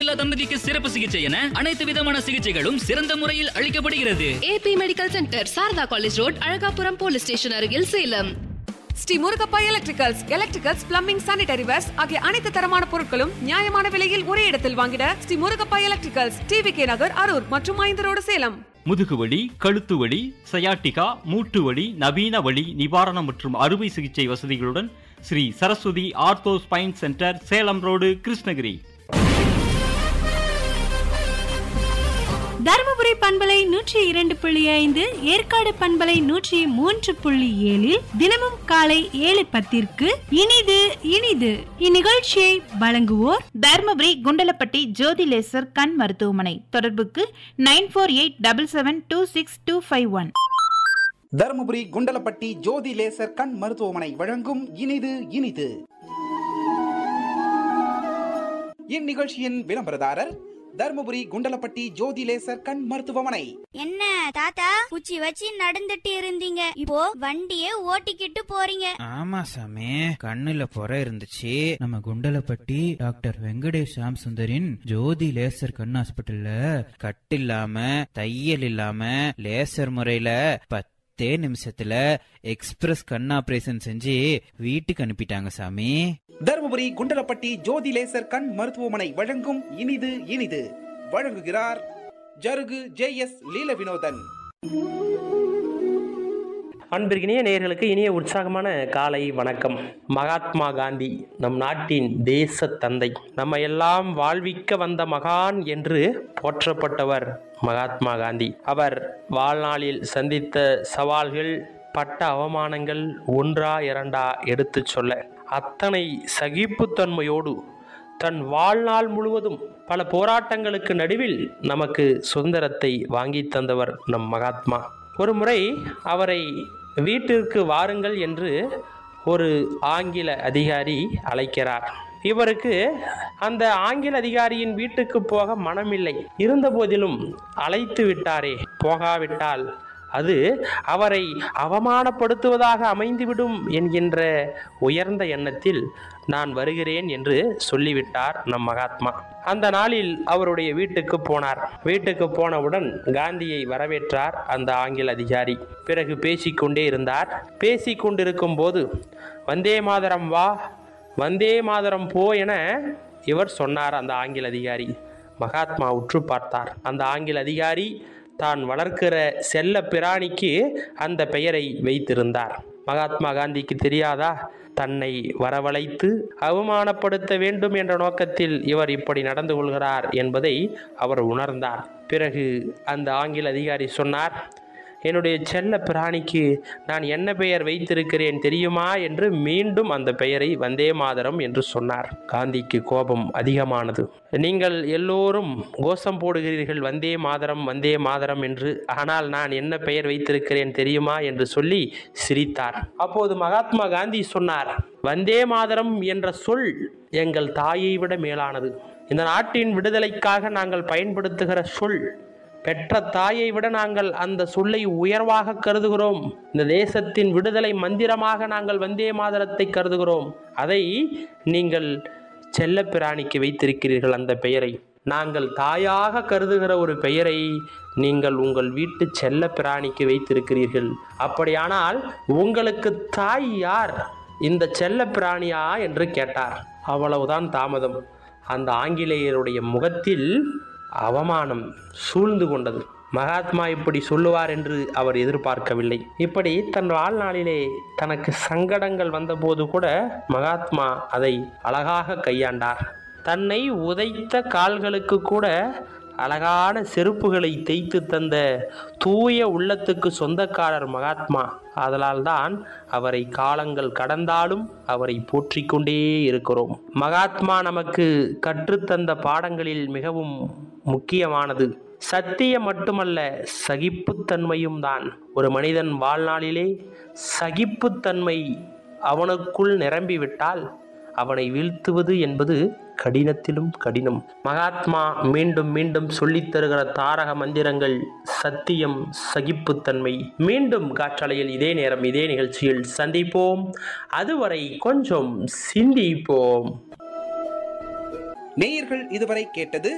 குழந்தையில்லா தம்பதிக்கு சிறப்பு சிகிச்சை என அனைத்து விதமான சிகிச்சைகளும் சிறந்த முறையில் அளிக்கப்படுகிறது AB medical centre Sarada college road Alagapuram police station அருகில் Salem Sri Murugappa electricals electricals plumbing sanitary wares ஆகிய அனைத்து தரமான பொருட்களும் நியாயமான விலையில் ஒரே இடத்தில் வாங்கிட Sri Murugappa electricals TV K Nagar Arur மற்றும் ஐந்தரோடு சேலம் முதுகுவலி கழுத்து வலி சயாட்டிகா மூட்டு வலி நவீன வலி நிவாரணம் மற்றும் அறுவை சிகிச்சை வசதிகளுடன் Sri Saraswati ortho spine centre Salem road Krishnagiri Dharmapuri பண்பலை நூற்றி இரண்டு புள்ளி ஐந்து ஏற்காடு பண்பலை நூற்றி மூன்று புள்ளி ஏழில் தினமும் காலை ஏழு பத்திற்கு இனிது இனிது இந்நிகழ்ச்சியை வழங்குவோர் தர்மபுரி குண்டலப்பட்டி ஜோதி லேசர் கண் மருத்துவமனை தொடர்புக்கு nine four eight double seven two six two five one Dharmapuri Kundalapatti Jothi laser கண் மருத்துவமனை வழங்கும் இனிது இனிது இந்நிகழ்ச்சியின் விளம்பரதாரர் தருமபுரி குண்டலப்பட்டி ஜோதி லேசர் கண் மருத்துவமனை என்ன தாத்தா குச்சி வச்சு நடந்துட்டு இருந்தீங்க இப்போ வண்டியே ஓட்டிக்கிட்டு போறீங்க ஆமா சாமி கண்ணுல புற இருந்துச்சு நம்ம குண்டலப்பட்டி டாக்டர் வெங்கடேஷ் சாம் சுந்தரின் ஜோதி லேசர் கண் ஹாஸ்பிட்டல்ல கட்டு இல்லாம தையல் இல்லாம லேசர் முறையில பத்தே நிமிஷத்துல எக்ஸ்பிரஸ் கண் ஆபரேஷன் செஞ்சு வீட்டுக்கு அனுப்பிட்டாங்க சாமி தருமபுரி குண்டலப்பட்டி ஜோதி லேசர் கண் மருத்துவமனை வழங்கும் இனிது இனிது வழங்குகிறார் ஜருகு ஜே எஸ் லீல வினோதன் அன்பிற்கினிய நேயர்களுக்கு இனிய உற்சாகமான காலை வணக்கம் மகாத்மா காந்தி நம் நாட்டின் தேச தந்தை நம்ம எல்லாம் வாழ்விக்க வந்த மகான் என்று போற்றப்பட்டவர் மகாத்மா காந்தி அவர் வாழ்நாளில் சந்தித்த சவால்கள் பட்ட அவமானங்கள் ஒன்றா இரண்டா எடுத்துச் சொல்ல அத்தனை சகிப்புத்தன்மையோடு தன் வாழ்நாள் முழுவதும் பல போராட்டங்களுக்கு நடுவில் நமக்கு சுதந்திரத்தை வாங்கி தந்தவர் நம் மகாத்மா ஒரு முறை அவரை வீட்டிற்கு வாருங்கள் என்று ஒரு ஆங்கில அதிகாரி அழைக்கிறார் இவருக்கு அந்த ஆங்கில அதிகாரியின் வீட்டுக்கு போக மனமில்லை இருந்தபோதிலும் அழைத்து விட்டாரே போகாவிட்டால் அது அவரை அவமானப்படுத்துவதாக அமைந்துவிடும் என்கின்ற உயர்ந்த எண்ணத்தில் நான் வருகிறேன் என்று சொல்லிவிட்டார் நம் மகாத்மா அந்த நாளில் அவருடைய வீட்டுக்கு போனார் வீட்டுக்கு போனவுடன் காந்தியை வரவேற்றார் அந்த ஆங்கில அதிகாரி பிறகு பேசிக்கொண்டே இருந்தார் பேசிக்கொண்டிருக்கும் போது வந்தே மாதரம் வா வந்தே மாதரம் போ என இவர் சொன்னார் அந்த ஆங்கில அதிகாரி மகாத்மா உற்று பார்த்தார் அந்த ஆங்கில அதிகாரி தான் வளர்க்கிற செல்ல பிராணிக்கு அந்த பெயரை வைத்திருந்தார் மகாத்மா காந்திக்கு தெரியாதா தன்னை வரவழைத்து அவமானப்படுத்த வேண்டும் என்ற நோக்கத்தில் இவர் இப்படி நடந்து கொள்கிறார் என்பதை அவர் உணர்ந்தார் பிறகு அந்த ஆங்கில அதிகாரி சொன்னார் என்னுடைய செல்ல பிராணிக்கு நான் என்ன பெயர் வைத்திருக்கிறேன் தெரியுமா என்று மீண்டும் அந்த பெயரை வந்தே மாதரம் என்று சொன்னார் காந்திக்கு கோபம் அதிகமானது நீங்கள் எல்லோரும் கோஷம் போடுகிறீர்கள் வந்தே மாதரம் வந்தே மாதரம் என்று ஆனால் நான் என்ன பெயர் வைத்திருக்கிறேன் தெரியுமா என்று சொல்லி சிரித்தார் அப்போது மகாத்மா காந்தி சொன்னார் வந்தே மாதரம் என்ற சொல் எங்கள் தாயை விட மேலானது இந்த நாட்டின் விடுதலைக்காக நாங்கள் பயன்படுத்துகிற சொல் பெற்ற தாயை விட நாங்கள் அந்த சொல்லை உயர்வாக கருதுகிறோம் இந்த தேசத்தின் விடுதலை மந்திரமாக நாங்கள் வந்தே மாதரத்தை கருதுகிறோம் அதை நீங்கள் செல்ல பிராணிக்கு வைத்திருக்கிறீர்கள் அந்த பெயரை நாங்கள் தாயாக கருதுகிற ஒரு பெயரை நீங்கள் உங்கள் வீட்டு செல்ல பிராணிக்கு வைத்திருக்கிறீர்கள் அப்படியானால் உங்களுக்கு தாய் யார் இந்த செல்ல பிராணியா என்று கேட்டார் அவ்வளவுதான் தாமதம் அந்த ஆங்கிலேயருடைய முகத்தில் அவமானம் சூழ்ந்து கொண்டது மகாத்மா இப்படி சொல்லுவார் என்று அவர் எதிர்பார்க்கவில்லை இப்படி தன் வாழ்நாளிலே தனக்கு சங்கடங்கள் வந்தபோது கூட மகாத்மா அதை அழகாக கையாண்டார் தன்னை உதைத்த கால்களுக்கு கூட அழகான செருப்புகளை தேய்த்து தந்த தூய உள்ளத்துக்கு சொந்தக்காரர் மகாத்மா அதனால் தான் அவரை காலங்கள் கடந்தாலும் அவரை போற்றிக் கொண்டே இருக்கிறோம் மகாத்மா நமக்கு கற்றுத்தந்த பாடங்களில் மிகவும் முக்கியமானது சத்தியம் மட்டுமல்ல சகிப்புத்தன்மையும் தான் ஒரு மனிதன் வாழ்நாளிலே சகிப்புத்தன்மை அவனுக்குள் நிரம்பிவிட்டால் அவனை வீழ்த்துவது என்பது கடினத்திலும் கடினம் மகாத்மா மீண்டும் மீண்டும் சொல்லித் தருகிற தாரக மந்திரங்கள் சத்தியம் சகிப்புத்தன்மை மீண்டும் காற்றலையில் இதே நேரம் இதே நிகழ்ச்சியில் சந்திப்போம் அதுவரை கொஞ்சம் சிந்திப்போம் நேயர்கள் இதுவரை கேட்டது